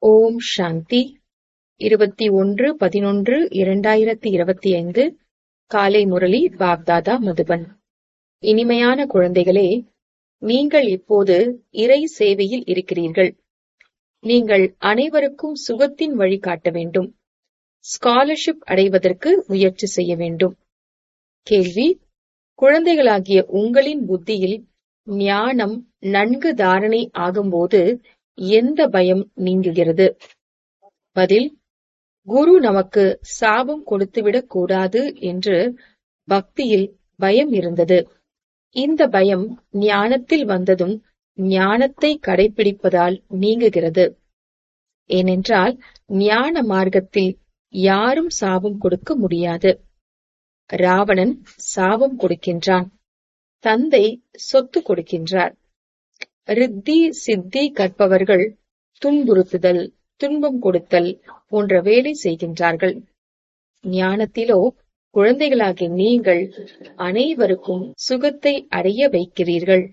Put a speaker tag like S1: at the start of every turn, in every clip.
S1: ஓம் சாந்தி இருபத்தி ஒன்று பதினொன்று இரண்டாயிரத்தி இருபத்தி ஐந்து காலை முரளி பாப்தாதா மதுபன் இனிமையான குழந்தைகளே நீங்கள் இப்போது இறை சேவையில் இருக்கிறீர்கள் நீங்கள் அனைவருக்கும் சுகத்தின் வழி காட்ட வேண்டும் ஸ்காலர்ஷிப் அடைவதற்கு முயற்சி செய்ய வேண்டும் கேள்வி குழந்தைகளாகிய உங்களின் புத்தியில் ஞானம் நன்கு தாரணை ஆகும்போது எந்த பயம் நீங்குகிறது பதில் குரு நமக்கு சாபம் கொடுத்துவிடக் கூடாது என்று பக்தியில் பயம் இருந்தது இந்த பயம் ஞானத்தில் வந்ததும் ஞானத்தை கடைபிடிப்பதால் நீங்குகிறது ஏனென்றால் ஞான மார்க்கத்தில் யாரும் சாபம் கொடுக்க முடியாது ராவணன் சாபம் கொடுக்கின்றான் தந்தை சொத்து கொடுக்கின்றார் ரித்தி சித்தி கற்பவர்கள் துன்புறுத்துதல் துன்பம் கொடுத்தல் போன்ற வேலை செய்கின்றார்கள் ஞானத்திலோ குழந்தைகளாகிய நீங்கள் அனைவருக்கும் சுகத்தை அடைய வைக்கிறீர்கள்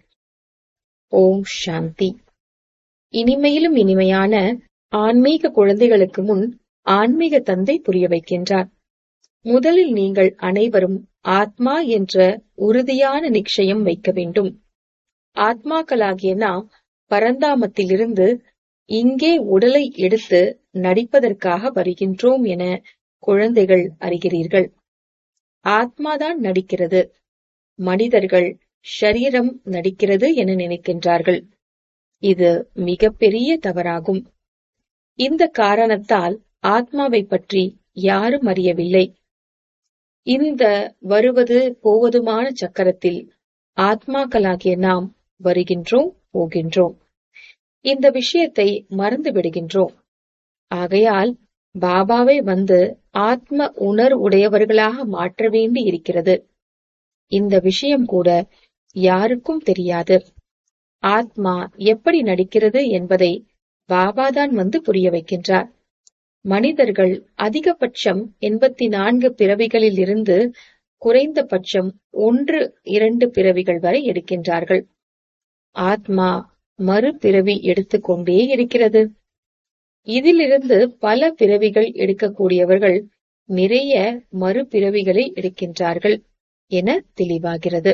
S1: ஓம் சாந்தி இனிமையிலும் இனிமையான ஆன்மீக குழந்தைகளுக்கு முன் ஆன்மீக தந்தை புரிய வைக்கின்றார் முதலில் நீங்கள் அனைவரும் ஆத்மா என்ற உறுதியான நிச்சயம் வைக்க வேண்டும் ஆத்மாக்களாகிய நாம் பரந்தாமத்திலிருந்து இங்கே உடலை எடுத்து நடிப்பதற்காக வருகின்றோம் என குழந்தைகள் அறிகிறீர்கள் ஆத்மாதான் நடிக்கிறது மனிதர்கள் ஷரீரம் நடிக்கிறது என நினைக்கின்றார்கள் இது மிகப்பெரிய தவறாகும் இந்த காரணத்தால் ஆத்மாவை பற்றி யாரும் அறியவில்லை இந்த வருவது போவதுமான சக்கரத்தில் ஆத்மாக்களாகிய நாம் வருகின்றோம் போகின்றோம் இந்த விஷயத்தை மறந்து விடுகின்றோம் ஆகையால் பாபாவை வந்து ஆத்ம உணர்வுடையவர்களாக மாற்ற வேண்டி இருக்கிறது இந்த விஷயம் கூட யாருக்கும் தெரியாது ஆத்மா எப்படி நடிக்கிறது என்பதை பாபாதான் வந்து புரிய வைக்கின்றார் மனிதர்கள் அதிகபட்சம் எண்பத்தி நான்கு பிறவிகளில் இருந்து குறைந்தபட்சம் ஒன்று இரண்டு பிறவிகள் வரை எடுக்கின்றார்கள் ஆத்மா மறுபிறவி எடுத்துக்கொண்டே இருக்கிறது இதிலிருந்து பல பிறவிகள் எடுக்கக்கூடியவர்கள் நிறைய மறுபிறவிகளை எடுக்கின்றார்கள் என தெளிவாகிறது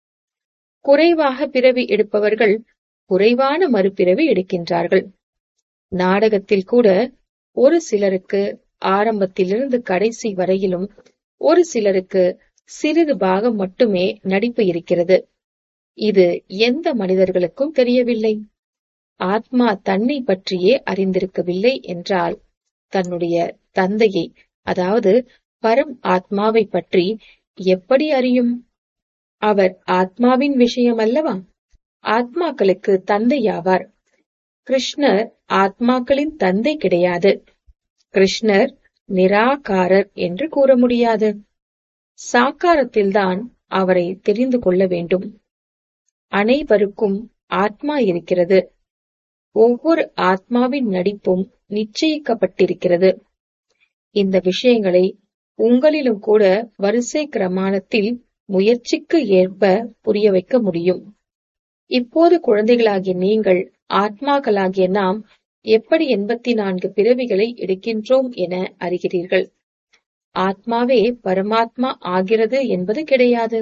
S1: குறைவாக பிறவி எடுப்பவர்கள் குறைவான மறுபிறவி எடுக்கின்றார்கள் நாடகத்தில் கூட ஒரு சிலருக்கு ஆரம்பத்திலிருந்து கடைசி வரையிலும் ஒரு சிலருக்கு சிறிது பாகம் மட்டுமே நடிப்பு இருக்கிறது இது எந்த மனிதர்களுக்கும் தெரியவில்லை ஆத்மா தன்னை பற்றியே அறிந்திருக்கவில்லை என்றால் தன்னுடைய தந்தையை அதாவது பரம் ஆத்மாவை பற்றி எப்படி அறியும் அவர் ஆத்மாவின் விஷயம் அல்லவா ஆத்மாக்களுக்கு தந்தையாவார் கிருஷ்ணர் ஆத்மாக்களின் தந்தை கிடையாது கிருஷ்ணர் நிராகாரர் என்று கூற முடியாது சாக்காரத்தில்தான் அவரை தெரிந்து கொள்ள வேண்டும் அனைவருக்கும் ஆத்மா இருக்கிறது ஒவ்வொரு ஆத்மாவின் நடிப்பும் நிச்சயிக்கப்பட்டிருக்கிறது இந்த விஷயங்களை உங்களிலும் கூட வரிசை கிரமாணத்தில் முயற்சிக்கு ஏற்ப புரிய வைக்க முடியும் இப்போது குழந்தைகளாகிய நீங்கள் ஆத்மாக்களாகிய நாம் எப்படி எண்பத்தி நான்கு பிறவிகளை எடுக்கின்றோம் என அறிகிறீர்கள் ஆத்மாவே பரமாத்மா ஆகிறது என்பது கிடையாது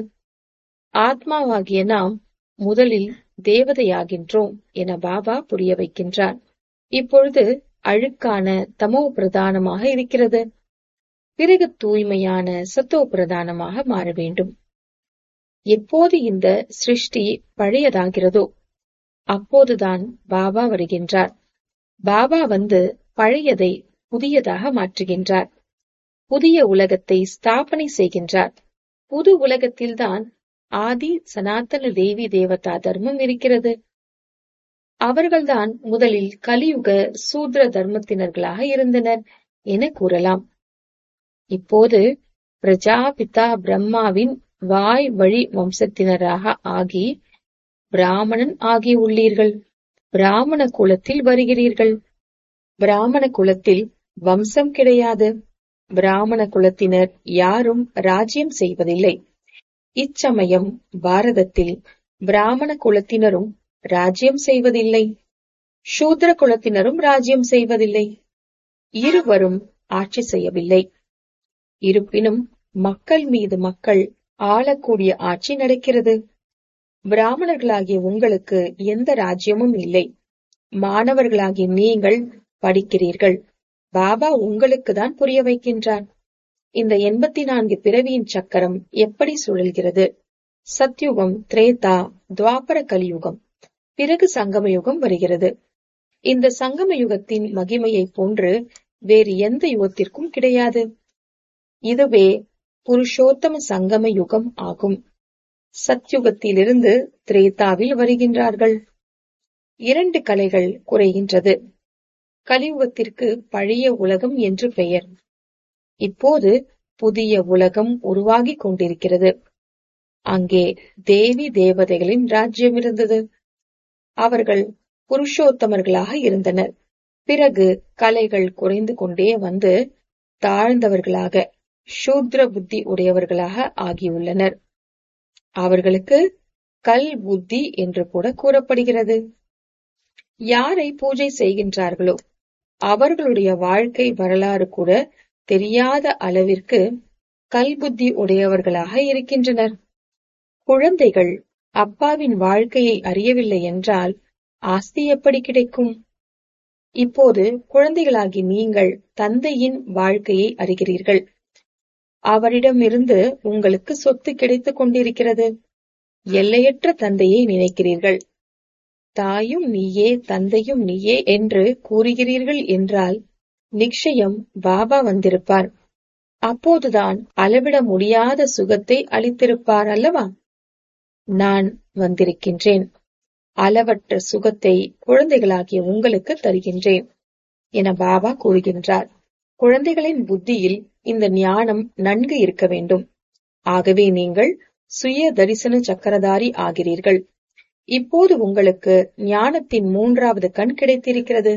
S1: ஆத்மாவாகிய நாம் முதலில் தேவதையாகின்றோம் என பாபா புரிய வைக்கின்றார் இப்பொழுது அழுக்கான தமோ பிரதானமாக இருக்கிறது பிறகு தூய்மையான சத்தோ பிரதானமாக மாற வேண்டும் எப்போது இந்த சிருஷ்டி பழையதாகிறதோ அப்போதுதான் பாபா வருகின்றார் பாபா வந்து பழையதை புதியதாக மாற்றுகின்றார் புதிய உலகத்தை ஸ்தாபனை செய்கின்றார் புது உலகத்தில்தான் ஆதி சனாதன தேவி தேவதா தர்மம் இருக்கிறது அவர்கள்தான் முதலில் கலியுக சூத்ர தர்மத்தினர்களாக இருந்தனர் என கூறலாம் இப்போது பிரஜாபிதா பிரம்மாவின் வாய் வழி வம்சத்தினராக ஆகி பிராமணன் ஆகி உள்ளீர்கள் பிராமண குலத்தில் வருகிறீர்கள் பிராமண குலத்தில் வம்சம் கிடையாது பிராமண குலத்தினர் யாரும் ராஜ்யம் செய்வதில்லை இச்சமயம் பாரதத்தில் பிராமண குலத்தினரும் ராஜ்யம் செய்வதில்லை சூத்திர குலத்தினரும் ராஜ்யம் செய்வதில்லை இருவரும் ஆட்சி செய்யவில்லை இருப்பினும் மக்கள் மீது மக்கள் ஆளக்கூடிய ஆட்சி நடக்கிறது பிராமணர்களாகிய உங்களுக்கு எந்த ராஜ்யமும் இல்லை மாணவர்களாகிய நீங்கள் படிக்கிறீர்கள் பாபா உங்களுக்கு தான் புரிய வைக்கின்றார் இந்த எண்பத்தி நான்கு பிறவியின் சக்கரம் எப்படி சுழல்கிறது சத்யுகம் திரேதா துவாபர கலியுகம் பிறகு சங்கம யுகம் வருகிறது இந்த சங்கம யுகத்தின் மகிமையை போன்று வேறு எந்த யுகத்திற்கும் கிடையாது இதுவே புருஷோத்தம சங்கம யுகம் ஆகும் சத்யுகத்திலிருந்து திரேதாவில் வருகின்றார்கள் இரண்டு கலைகள் குறைகின்றது கலியுகத்திற்கு பழைய உலகம் என்று பெயர் இப்போது புதிய உலகம் உருவாகிக் கொண்டிருக்கிறது அங்கே தேவி தேவதைகளின் ராஜ்யம் இருந்தது அவர்கள் புருஷோத்தமர்களாக இருந்தனர் பிறகு கலைகள் குறைந்து கொண்டே வந்து தாழ்ந்தவர்களாக சூத்ர புத்தி உடையவர்களாக ஆகியுள்ளனர் அவர்களுக்கு கல் புத்தி என்று கூட கூறப்படுகிறது யாரை பூஜை செய்கின்றார்களோ அவர்களுடைய வாழ்க்கை வரலாறு கூட தெரியாத அளவிற்கு கல்புத்தி உடையவர்களாக இருக்கின்றனர் குழந்தைகள் அப்பாவின் வாழ்க்கையை அறியவில்லை என்றால் ஆஸ்தி எப்படி கிடைக்கும் இப்போது குழந்தைகளாகி நீங்கள் தந்தையின் வாழ்க்கையை அறிகிறீர்கள் அவரிடமிருந்து உங்களுக்கு சொத்து கிடைத்துக் கொண்டிருக்கிறது எல்லையற்ற தந்தையை நினைக்கிறீர்கள் தாயும் நீயே தந்தையும் நீயே என்று கூறுகிறீர்கள் என்றால் நிச்சயம் பாபா வந்திருப்பார் அப்போதுதான் அளவிட முடியாத சுகத்தை அளித்திருப்பார் அல்லவா நான் வந்திருக்கின்றேன் அளவற்ற சுகத்தை குழந்தைகளாகிய உங்களுக்கு தருகின்றேன் என பாபா கூறுகின்றார் குழந்தைகளின் புத்தியில் இந்த ஞானம் நன்கு இருக்க வேண்டும் ஆகவே நீங்கள் சுய தரிசன சக்கரதாரி ஆகிறீர்கள் இப்போது உங்களுக்கு ஞானத்தின் மூன்றாவது கண் கிடைத்திருக்கிறது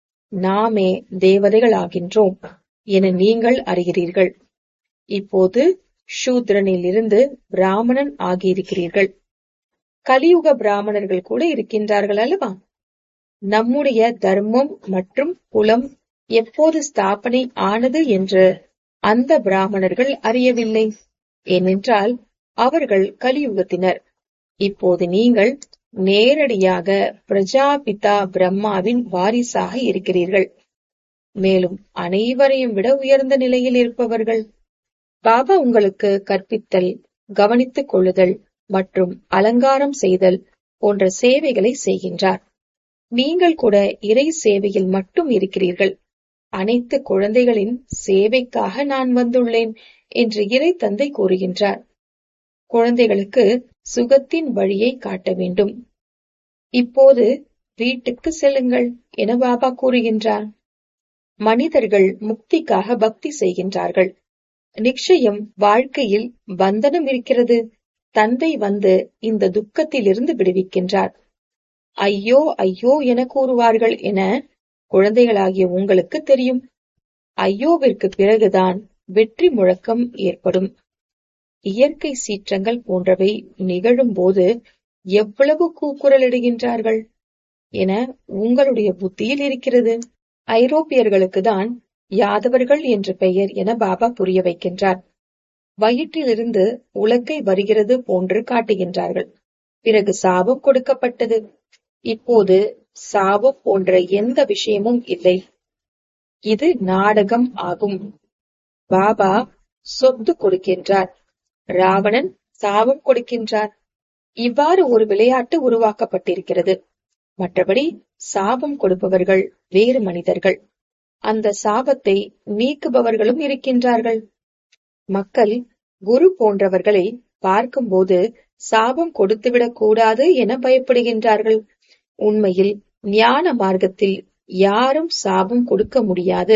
S1: நாமே தேவதைகள் ஆகின்றோம் என நீங்கள் அறிகிறீர்கள் இப்போது சூத்ரனில் இருந்து பிராமணன் ஆகியிருக்கிறீர்கள் கலியுக பிராமணர்கள் கூட இருக்கின்றார்கள் அல்லவா நம்முடைய தர்மம் மற்றும் குலம் எப்போது ஸ்தாபனை ஆனது என்று அந்த பிராமணர்கள் அறியவில்லை ஏனென்றால் அவர்கள் கலியுகத்தினர் இப்போது நீங்கள் நேரடியாக பிரஜாபிதா பிரம்மாவின் வாரிசாக இருக்கிறீர்கள் மேலும் அனைவரையும் விட உயர்ந்த நிலையில் இருப்பவர்கள் பாபா உங்களுக்கு கற்பித்தல் கவனித்துக் கொள்ளுதல் மற்றும் அலங்காரம் செய்தல் போன்ற சேவைகளை செய்கின்றார் நீங்கள் கூட இறை சேவையில் மட்டும் இருக்கிறீர்கள் அனைத்து குழந்தைகளின் சேவைக்காக நான் வந்துள்ளேன் என்று இறை தந்தை கூறுகின்றார் குழந்தைகளுக்கு சுகத்தின் வழியை காட்ட வேண்டும் இப்போது வீட்டுக்கு செல்லுங்கள் என பாபா கூறுகின்றார் மனிதர்கள் முக்திக்காக பக்தி செய்கின்றார்கள் நிச்சயம் வாழ்க்கையில் பந்தனம் இருக்கிறது தந்தை வந்து இந்த துக்கத்திலிருந்து விடுவிக்கின்றார் ஐயோ ஐயோ என கூறுவார்கள் என குழந்தைகளாகிய உங்களுக்கு தெரியும் ஐயோவிற்கு பிறகுதான் வெற்றி முழக்கம் ஏற்படும் இயற்கை சீற்றங்கள் போன்றவை நிகழும் போது எவ்வளவு கூக்குரலிடுகின்றார்கள் என உங்களுடைய புத்தியில் இருக்கிறது ஐரோப்பியர்களுக்கு தான் யாதவர்கள் என்ற பெயர் என பாபா புரிய வைக்கின்றார் வயிற்றிலிருந்து உலக்கை வருகிறது போன்று காட்டுகின்றார்கள் பிறகு சாபம் கொடுக்கப்பட்டது இப்போது சாபம் போன்ற எந்த விஷயமும் இல்லை இது நாடகம் ஆகும் பாபா சொத்து கொடுக்கின்றார் ராவணன் சாபம் கொடுக்கின்றார் இவ்வாறு ஒரு விளையாட்டு உருவாக்கப்பட்டிருக்கிறது மற்றபடி சாபம் கொடுப்பவர்கள் வேறு மனிதர்கள் அந்த சாபத்தை நீக்குபவர்களும் இருக்கின்றார்கள் மக்கள் குரு போன்றவர்களை பார்க்கும்போது சாபம் கொடுத்துவிடக் கூடாது என பயப்படுகின்றார்கள் உண்மையில் ஞான மார்க்கத்தில் யாரும் சாபம் கொடுக்க முடியாது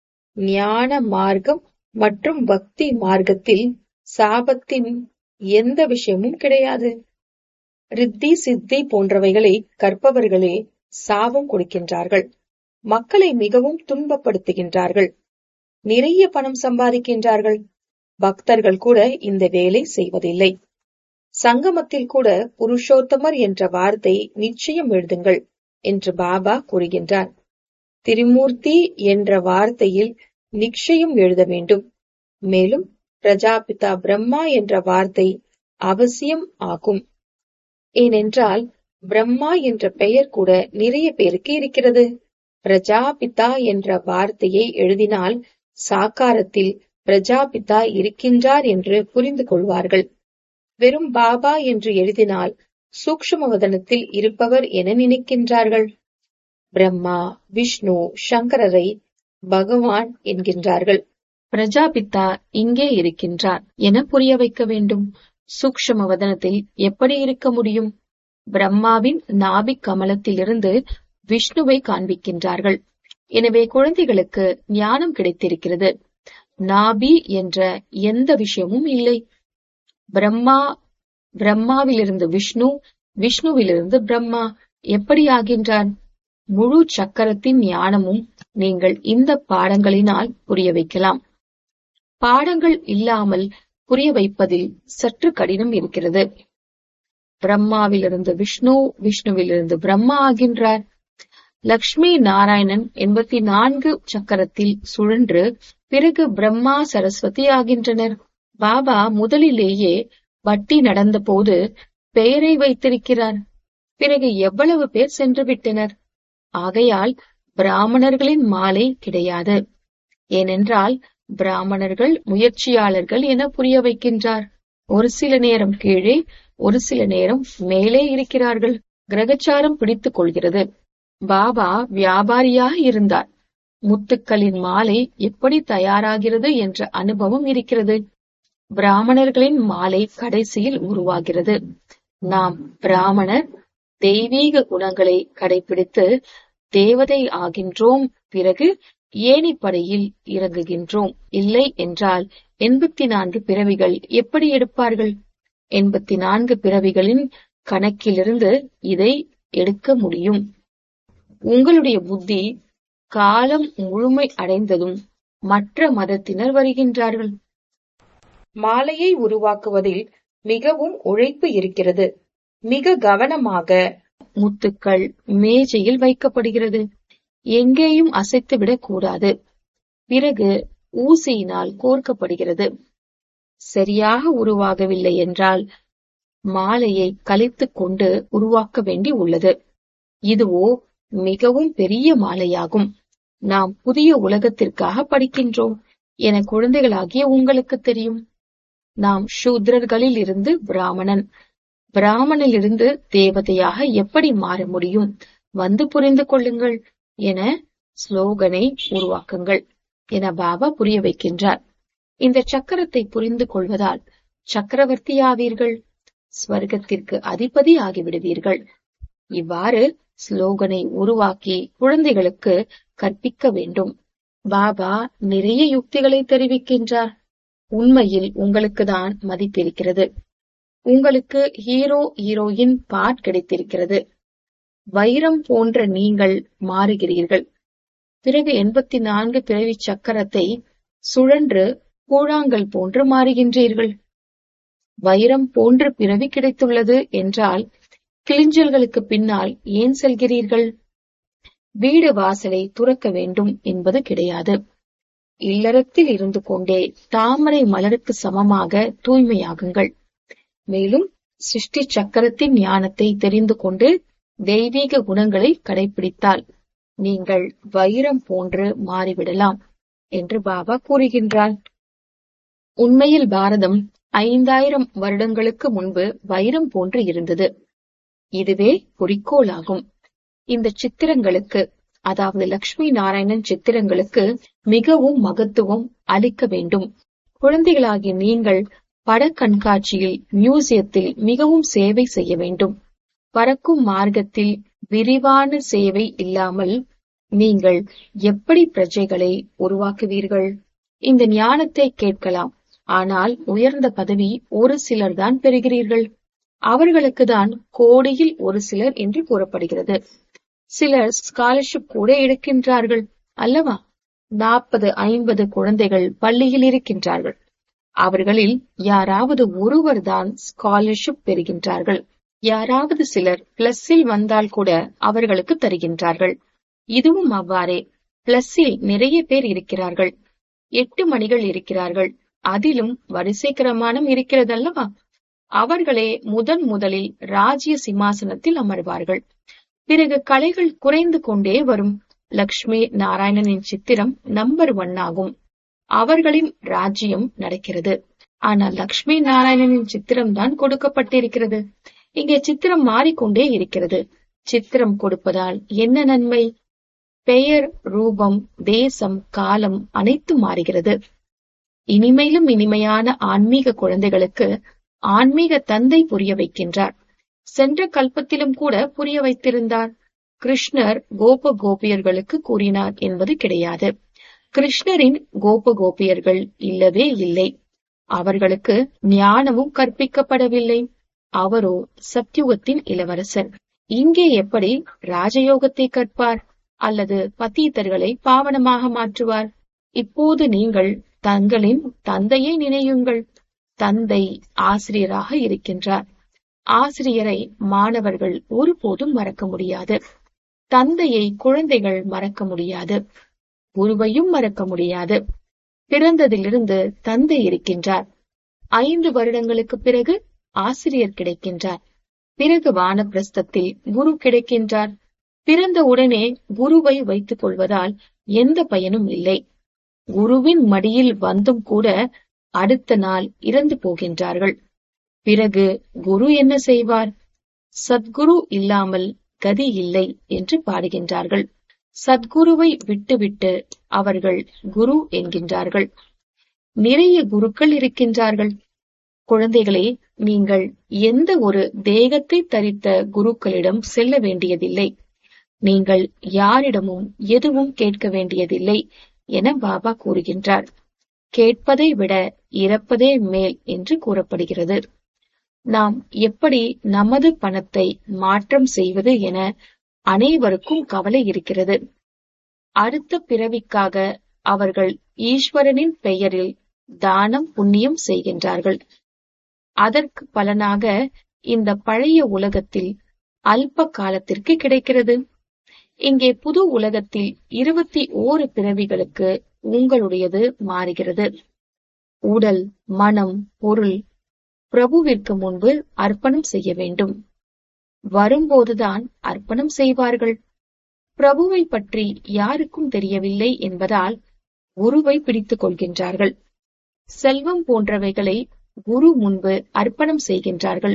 S1: ஞான மார்க்கம் மற்றும் பக்தி மார்க்கத்தில் சாபத்தின் எந்த விஷயமும் கிடையாது ரித்தி சித்தி போன்றவைகளை கற்பவர்களே சாபம் கொடுக்கின்றார்கள் மக்களை மிகவும் துன்பப்படுத்துகின்றார்கள் நிறைய பணம் சம்பாதிக்கின்றார்கள் பக்தர்கள் கூட இந்த வேலை செய்வதில்லை சங்கமத்தில் கூட புருஷோத்தமர் என்ற வார்த்தை நிச்சயம் எழுதுங்கள் என்று பாபா கூறுகின்றார் திரிமூர்த்தி என்ற வார்த்தையில் நிச்சயம் எழுத வேண்டும் மேலும் பிரஜாபிதா பிரம்மா என்ற வார்த்தை அவசியம் ஆகும் ஏனென்றால் பிரம்மா என்ற பெயர் கூட நிறைய பேருக்கு இருக்கிறது பிரஜாபிதா என்ற வார்த்தையை எழுதினால் சாக்காரத்தில் பிரஜாபிதா இருக்கின்றார் என்று புரிந்து கொள்வார்கள் வெறும் பாபா என்று எழுதினால் சூக்ஷ்மவதனத்தில் இருப்பவர் என நினைக்கின்றார்கள் பிரம்மா விஷ்ணு சங்கரரை பகவான் என்கின்றார்கள் பிரஜாபித்தா இங்கே இருக்கின்றார் என புரிய வைக்க வேண்டும் சூக்ஷ்ம வதனத்தில் எப்படி இருக்க முடியும் பிரம்மாவின் நாபி கமலத்திலிருந்து விஷ்ணுவை காண்பிக்கின்றார்கள் எனவே குழந்தைகளுக்கு ஞானம் கிடைத்திருக்கிறது நாபி என்ற எந்த விஷயமும் இல்லை பிரம்மா பிரம்மாவிலிருந்து விஷ்ணு விஷ்ணுவிலிருந்து பிரம்மா எப்படி ஆகின்றான் முழு சக்கரத்தின் ஞானமும் நீங்கள் இந்த பாடங்களினால் புரிய வைக்கலாம் பாடங்கள் இல்லாமல் புரிய வைப்பதில் சற்று கடினம் இருக்கிறது பிரம்மாவிலிருந்து விஷ்ணு விஷ்ணுவிலிருந்து பிரம்மா ஆகின்றார் லக்ஷ்மி நாராயணன் எண்பத்தி நான்கு சக்கரத்தில் சுழன்று பிறகு பிரம்மா சரஸ்வதி ஆகின்றனர் பாபா முதலிலேயே வட்டி நடந்தபோது பெயரை வைத்திருக்கிறார் பிறகு எவ்வளவு பேர் சென்று விட்டனர் ஆகையால் பிராமணர்களின் மாலை கிடையாது ஏனென்றால் பிராமணர்கள் முயற்சியாளர்கள் என புரிய வைக்கின்றார் ஒரு சில நேரம் கீழே ஒரு சில நேரம் மேலே இருக்கிறார்கள் கிரகச்சாரம் பிடித்துக் கொள்கிறது பாபா வியாபாரியாக இருந்தார் முத்துக்களின் மாலை எப்படி தயாராகிறது என்ற அனுபவம் இருக்கிறது பிராமணர்களின் மாலை கடைசியில் உருவாகிறது நாம் பிராமணர் தெய்வீக குணங்களை கடைபிடித்து தேவதை ஆகின்றோம் பிறகு ஏணிப்படையில் இறங்குகின்றோம் இல்லை என்றால் எண்பத்தி நான்கு பிறவிகள் எப்படி எடுப்பார்கள் எண்பத்தி நான்கு பிறவிகளின் கணக்கிலிருந்து இதை எடுக்க முடியும் உங்களுடைய புத்தி காலம் முழுமை அடைந்ததும் மற்ற மதத்தினர் வருகின்றார்கள் மாலையை உருவாக்குவதில் மிகவும் உழைப்பு இருக்கிறது மிக கவனமாக முத்துக்கள் மேஜையில் வைக்கப்படுகிறது எங்கேயும் அசைத்துவிடக் கூடாது பிறகு ஊசியினால் கோர்க்கப்படுகிறது சரியாக உருவாகவில்லை என்றால் மாலையை கலைத்துக் கொண்டு உருவாக்க வேண்டி உள்ளது இதுவோ மிகவும் பெரிய மாலையாகும் நாம் புதிய உலகத்திற்காக படிக்கின்றோம் என குழந்தைகளாகிய உங்களுக்கு தெரியும் நாம் சூத்ரர்களில் இருந்து பிராமணன் பிராமணிலிருந்து தேவதையாக எப்படி மாற முடியும் வந்து புரிந்து கொள்ளுங்கள் என ஸ்லோகனை உருவாக்குங்கள் என பாபா புரிய வைக்கின்றார் இந்த சக்கரத்தை புரிந்து கொள்வதால் சக்கரவர்த்தி ஆவீர்கள் ஸ்வர்க்கத்திற்கு அதிபதி ஆகிவிடுவீர்கள் இவ்வாறு ஸ்லோகனை உருவாக்கி குழந்தைகளுக்கு கற்பிக்க வேண்டும் பாபா நிறைய யுக்திகளை தெரிவிக்கின்றார் உண்மையில் உங்களுக்கு தான் மதிப்பிருக்கிறது உங்களுக்கு ஹீரோ ஹீரோயின் பாட் கிடைத்திருக்கிறது வைரம் போன்ற நீங்கள் மாறுகிறீர்கள் பிறகு எண்பத்தி நான்கு பிறவி சக்கரத்தை சுழன்று கூழாங்கல் போன்று மாறுகின்றீர்கள் வைரம் போன்ற பிறவி கிடைத்துள்ளது என்றால் கிளிஞ்சல்களுக்கு பின்னால் ஏன் செல்கிறீர்கள் வீடு வாசலை துறக்க வேண்டும் என்பது கிடையாது இல்லறத்தில் இருந்து கொண்டே தாமரை மலருக்கு சமமாக தூய்மையாகுங்கள் மேலும் சிருஷ்டி சக்கரத்தின் ஞானத்தை தெரிந்து கொண்டு தெய்வீக குணங்களை கடைபிடித்தால் நீங்கள் வைரம் போன்று மாறிவிடலாம் என்று பாபா கூறுகின்றார் உண்மையில் பாரதம் ஐந்தாயிரம் வருடங்களுக்கு முன்பு வைரம் போன்று இருந்தது இதுவே குறிக்கோளாகும் இந்த சித்திரங்களுக்கு அதாவது லட்சுமி நாராயணன் சித்திரங்களுக்கு மிகவும் மகத்துவம் அளிக்க வேண்டும் குழந்தைகளாகிய நீங்கள் பட கண்காட்சியில் மியூசியத்தில் மிகவும் சேவை செய்ய வேண்டும் பறக்கும் மார்க்கத்தில் விரிவான சேவை இல்லாமல் நீங்கள் எப்படி பிரஜைகளை உருவாக்குவீர்கள் இந்த ஞானத்தை கேட்கலாம் ஆனால் உயர்ந்த பதவி ஒரு சிலர் தான் பெறுகிறீர்கள் அவர்களுக்கு தான் கோடியில் ஒரு சிலர் என்று கூறப்படுகிறது சிலர் ஸ்காலர்ஷிப் கூட எடுக்கின்றார்கள் அல்லவா நாற்பது ஐம்பது குழந்தைகள் பள்ளியில் இருக்கின்றார்கள் அவர்களில் யாராவது ஒருவர் தான் ஸ்காலர்ஷிப் பெறுகின்றார்கள் யாராவது சிலர் பிளஸில் வந்தால் கூட அவர்களுக்கு தருகின்றார்கள் இதுவும் அவ்வாறே பிளஸில் நிறைய பேர் இருக்கிறார்கள் எட்டு மணிகள் இருக்கிறார்கள் அதிலும் வரிசை கிரமானம் இருக்கிறதல்லவா அவர்களே முதன் முதலில் ராஜ்ய சிம்மாசனத்தில் அமர்வார்கள் பிறகு கலைகள் குறைந்து கொண்டே வரும் லக்ஷ்மி நாராயணனின் சித்திரம் நம்பர் ஒன் ஆகும் அவர்களின் ராஜ்யம் நடக்கிறது ஆனால் லக்ஷ்மி நாராயணனின் சித்திரம் தான் கொடுக்கப்பட்டிருக்கிறது இங்கே சித்திரம் மாறிக்கொண்டே இருக்கிறது சித்திரம் கொடுப்பதால் என்ன நன்மை பெயர் ரூபம் தேசம் காலம் அனைத்தும் மாறுகிறது இனிமையிலும் இனிமையான ஆன்மீக குழந்தைகளுக்கு ஆன்மீக தந்தை புரிய வைக்கின்றார் சென்ற கல்பத்திலும் கூட புரிய வைத்திருந்தார் கிருஷ்ணர் கோப கோபியர்களுக்கு கூறினார் என்பது கிடையாது கிருஷ்ணரின் கோப கோபியர்கள் இல்லவே இல்லை அவர்களுக்கு ஞானமும் கற்பிக்கப்படவில்லை அவரோ சத்யுகத்தின் இளவரசர் இங்கே எப்படி ராஜயோகத்தை கற்பார் அல்லது பத்தீத்தர்களை பாவனமாக மாற்றுவார் இப்போது நீங்கள் தங்களின் தந்தையை நினையுங்கள் தந்தை ஆசிரியராக இருக்கின்றார் ஆசிரியரை மாணவர்கள் ஒருபோதும் மறக்க முடியாது தந்தையை குழந்தைகள் மறக்க முடியாது குருவையும் மறக்க முடியாது பிறந்ததிலிருந்து தந்தை இருக்கின்றார் ஐந்து வருடங்களுக்கு பிறகு ஆசிரியர் கிடைக்கின்றார் பிறகு வானப்பிரஸ்தத்தில் குரு கிடைக்கின்றார் பிறந்த உடனே குருவை வைத்துக் கொள்வதால் எந்த பயனும் இல்லை குருவின் மடியில் வந்தும் கூட அடுத்த நாள் இறந்து போகின்றார்கள் பிறகு குரு என்ன செய்வார் சத்குரு இல்லாமல் கதி இல்லை என்று பாடுகின்றார்கள் சத்குருவை விட்டுவிட்டு அவர்கள் குரு என்கின்றார்கள் நிறைய குருக்கள் இருக்கின்றார்கள் குழந்தைகளே நீங்கள் எந்த ஒரு தேகத்தை தரித்த குருக்களிடம் செல்ல வேண்டியதில்லை நீங்கள் யாரிடமும் எதுவும் கேட்க வேண்டியதில்லை என பாபா கூறுகின்றார் கேட்பதை விட இறப்பதே மேல் என்று கூறப்படுகிறது நாம் எப்படி நமது பணத்தை மாற்றம் செய்வது என அனைவருக்கும் கவலை இருக்கிறது அடுத்த பிறவிக்காக அவர்கள் ஈஸ்வரனின் பெயரில் தானம் புண்ணியம் செய்கின்றார்கள் அதற்கு பலனாக இந்த பழைய உலகத்தில் அல்ப காலத்திற்கு கிடைக்கிறது இங்கே புது உலகத்தில் இருபத்தி ஓரு பிறவிகளுக்கு உங்களுடையது மாறுகிறது உடல் மனம் பொருள் பிரபுவிற்கு முன்பு அர்ப்பணம் செய்ய வேண்டும் வரும்போதுதான் அர்ப்பணம் செய்வார்கள் பிரபுவை பற்றி யாருக்கும் தெரியவில்லை என்பதால் குருவை பிடித்துக் கொள்கின்றார்கள் செல்வம் போன்றவைகளை குரு முன்பு அர்ப்பணம் செய்கின்றார்கள்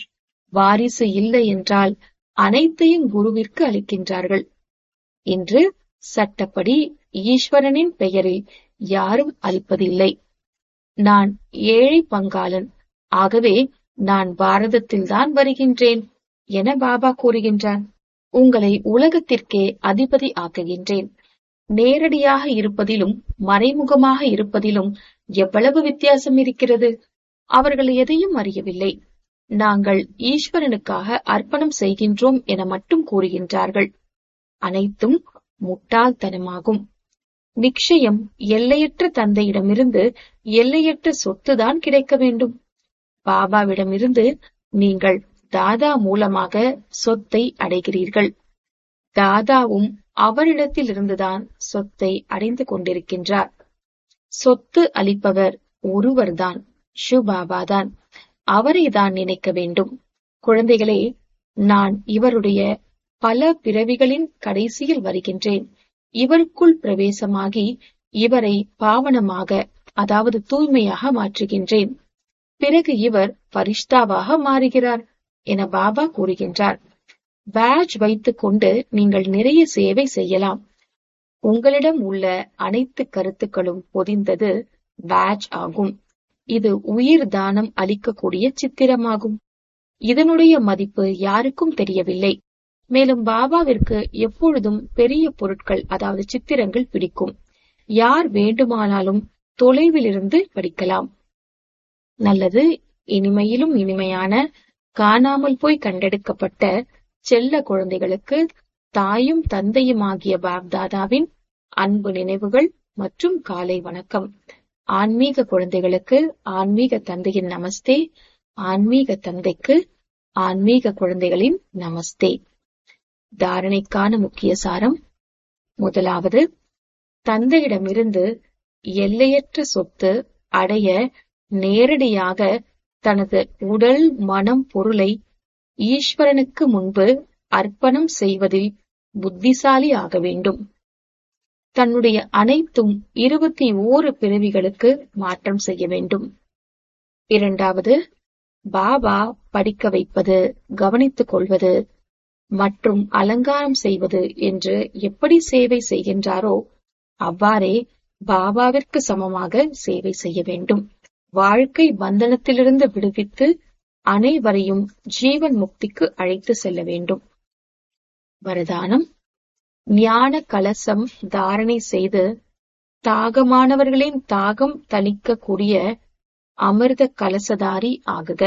S1: வாரிசு இல்லை என்றால் அனைத்தையும் குருவிற்கு அளிக்கின்றார்கள் இன்று சட்டப்படி ஈஸ்வரனின் பெயரில் யாரும் அளிப்பதில்லை நான் ஏழை பங்காளன் ஆகவே நான் பாரதத்தில்தான் வருகின்றேன் என பாபா கூறுகின்றார் உங்களை உலகத்திற்கே அதிபதி ஆக்குகின்றேன் நேரடியாக இருப்பதிலும் மறைமுகமாக இருப்பதிலும் எவ்வளவு வித்தியாசம் இருக்கிறது அவர்கள் எதையும் அறியவில்லை நாங்கள் ஈஸ்வரனுக்காக அர்ப்பணம் செய்கின்றோம் என மட்டும் கூறுகின்றார்கள் அனைத்தும் முட்டாள்தனமாகும் நிச்சயம் எல்லையற்ற தந்தையிடமிருந்து எல்லையற்ற சொத்துதான் கிடைக்க வேண்டும் பாபாவிடமிருந்து நீங்கள் தாதா மூலமாக சொத்தை அடைகிறீர்கள் தாதாவும் அவரிடத்திலிருந்துதான் சொத்தை அடைந்து கொண்டிருக்கின்றார் சொத்து அளிப்பவர் ஒருவர்தான் ஷுபாபாதான் அவரை தான் நினைக்க வேண்டும் குழந்தைகளே நான் இவருடைய பல பிறவிகளின் கடைசியில் வருகின்றேன் இவருக்குள் பிரவேசமாகி இவரை பாவனமாக அதாவது தூய்மையாக மாற்றுகின்றேன் பிறகு இவர் பரிஷ்தாவாக மாறுகிறார் என பாபா கூறுகின்றார் பேட்ச் வைத்துக் கொண்டு நீங்கள் நிறைய சேவை செய்யலாம் உங்களிடம் உள்ள அனைத்து கருத்துக்களும் பொதிந்தது பேட்ச் ஆகும் இது உயிர் தானம் அளிக்கக்கூடிய சித்திரமாகும் இதனுடைய மதிப்பு யாருக்கும் தெரியவில்லை மேலும் பாபாவிற்கு எப்பொழுதும் பெரிய பொருட்கள் அதாவது சித்திரங்கள் பிடிக்கும் யார் வேண்டுமானாலும் தொலைவில் இருந்து படிக்கலாம் நல்லது இனிமையிலும் இனிமையான காணாமல் போய் கண்டெடுக்கப்பட்ட செல்ல குழந்தைகளுக்கு தாயும் தந்தையுமாகிய பாப்தாதாவின் அன்பு நினைவுகள் மற்றும் காலை வணக்கம் ஆன்மீக குழந்தைகளுக்கு ஆன்மீக தந்தையின் நமஸ்தே ஆன்மீக தந்தைக்கு ஆன்மீக குழந்தைகளின் நமஸ்தே தாரணைக்கான முக்கிய சாரம் முதலாவது தந்தையிடமிருந்து எல்லையற்ற சொத்து அடைய நேரடியாக தனது உடல் மனம் பொருளை ஈஸ்வரனுக்கு முன்பு அர்ப்பணம் செய்வதில் புத்திசாலி ஆக வேண்டும் தன்னுடைய அனைத்தும் இருபத்தி ஓரு பிறவிகளுக்கு மாற்றம் செய்ய வேண்டும் இரண்டாவது பாபா படிக்க வைப்பது கவனித்துக் கொள்வது மற்றும் அலங்காரம் செய்வது என்று எப்படி சேவை செய்கின்றாரோ அவ்வாறே பாபாவிற்கு சமமாக சேவை செய்ய வேண்டும் வாழ்க்கை பந்தனத்திலிருந்து விடுவித்து அனைவரையும் ஜீவன் முக்திக்கு அழைத்து செல்ல வேண்டும் வரதானம் ஞான கலசம் தாரணை செய்து தாகமானவர்களின் தாகம் தணிக்கக்கூடிய அமிர்த கலசதாரி ஆகுக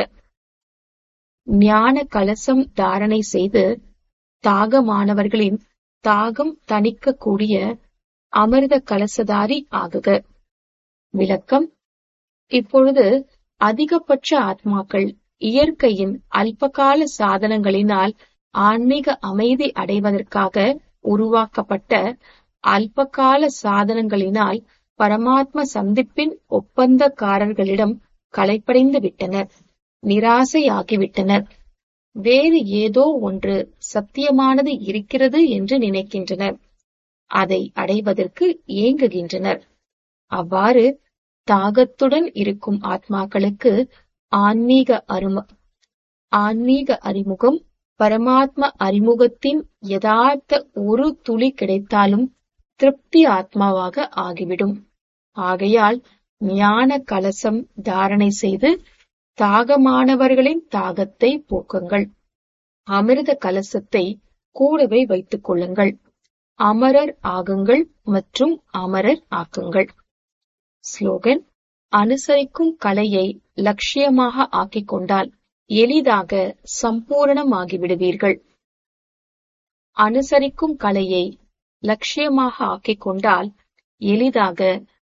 S1: ஞான கலசம் தாரணை செய்து தாகமானவர்களின் தாகம் தணிக்கக்கூடிய அமிர்த கலசதாரி ஆகுக விளக்கம் இப்பொழுது அதிகபட்ச ஆத்மாக்கள் இயற்கையின் அல்பகால சாதனங்களினால் ஆன்மீக அமைதி அடைவதற்காக உருவாக்கப்பட்ட அல்பகால சாதனங்களினால் பரமாத்ம சந்திப்பின் ஒப்பந்தக்காரர்களிடம் களைப்படைந்து விட்டனர் நிராசையாகிவிட்டனர் வேறு ஏதோ ஒன்று சத்தியமானது இருக்கிறது என்று நினைக்கின்றனர் அதை அடைவதற்கு ஏங்குகின்றனர் அவ்வாறு தாகத்துடன் இருக்கும் ஆத்மாக்களுக்கு ஆன்மீக அரும ஆன்மீக அறிமுகம் பரமாத்ம அறிமுகத்தின் யதார்த்த ஒரு துளி கிடைத்தாலும் திருப்தி ஆத்மாவாக ஆகிவிடும் ஆகையால் ஞான கலசம் தாரணை செய்து தாகமானவர்களின் தாகத்தை போக்குங்கள் அமிர்த கலசத்தை கூடவே வைத்துக் கொள்ளுங்கள் அமரர் ஆகுங்கள் மற்றும் அமரர் ஆக்குங்கள் ஸ்லோகன் அனுசரிக்கும் கலையை லட்சியமாக ஆக்கிக் கொண்டால் எளிதாக சம்பூரணமாகிவிடுவீர்கள் அனுசரிக்கும் கலையை லட்சியமாக ஆக்கிக் கொண்டால் எளிதாக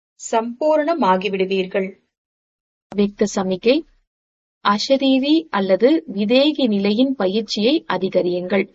S1: சம்பூரணமாகிவிடுவீர்கள் விக்த சமிகை அசரீரி அல்லது விதேகி நிலையின் பயிற்சியை அதிகரியுங்கள்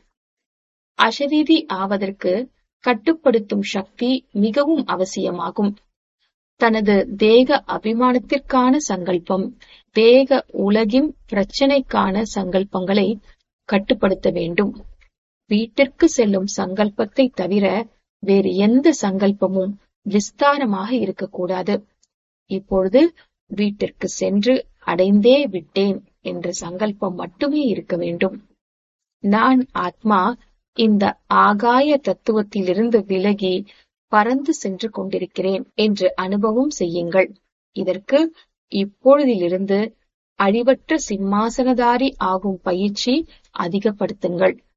S1: அசரீரி ஆவதற்கு கட்டுப்படுத்தும் சக்தி மிகவும் அவசியமாகும் தனது தேக அபிமானத்திற்கான சங்கல்பம் தேக உலகின் பிரச்சனைக்கான சங்கல்பங்களை கட்டுப்படுத்த வேண்டும் வீட்டிற்கு செல்லும் சங்கல்பத்தை தவிர வேறு எந்த சங்கல்பமும் விஸ்தாரமாக இருக்கக்கூடாது இப்பொழுது வீட்டிற்கு சென்று அடைந்தே விட்டேன் என்ற சங்கல்பம் மட்டுமே இருக்க வேண்டும் நான் ஆத்மா இந்த ஆகாய தத்துவத்திலிருந்து விலகி பறந்து சென்று கொண்டிருக்கிறேன் என்று அனுபவம் செய்யுங்கள் இதற்கு இப்பொழுதிலிருந்து அழிவற்ற சிம்மாசனதாரி ஆகும் பயிற்சி அதிகப்படுத்துங்கள்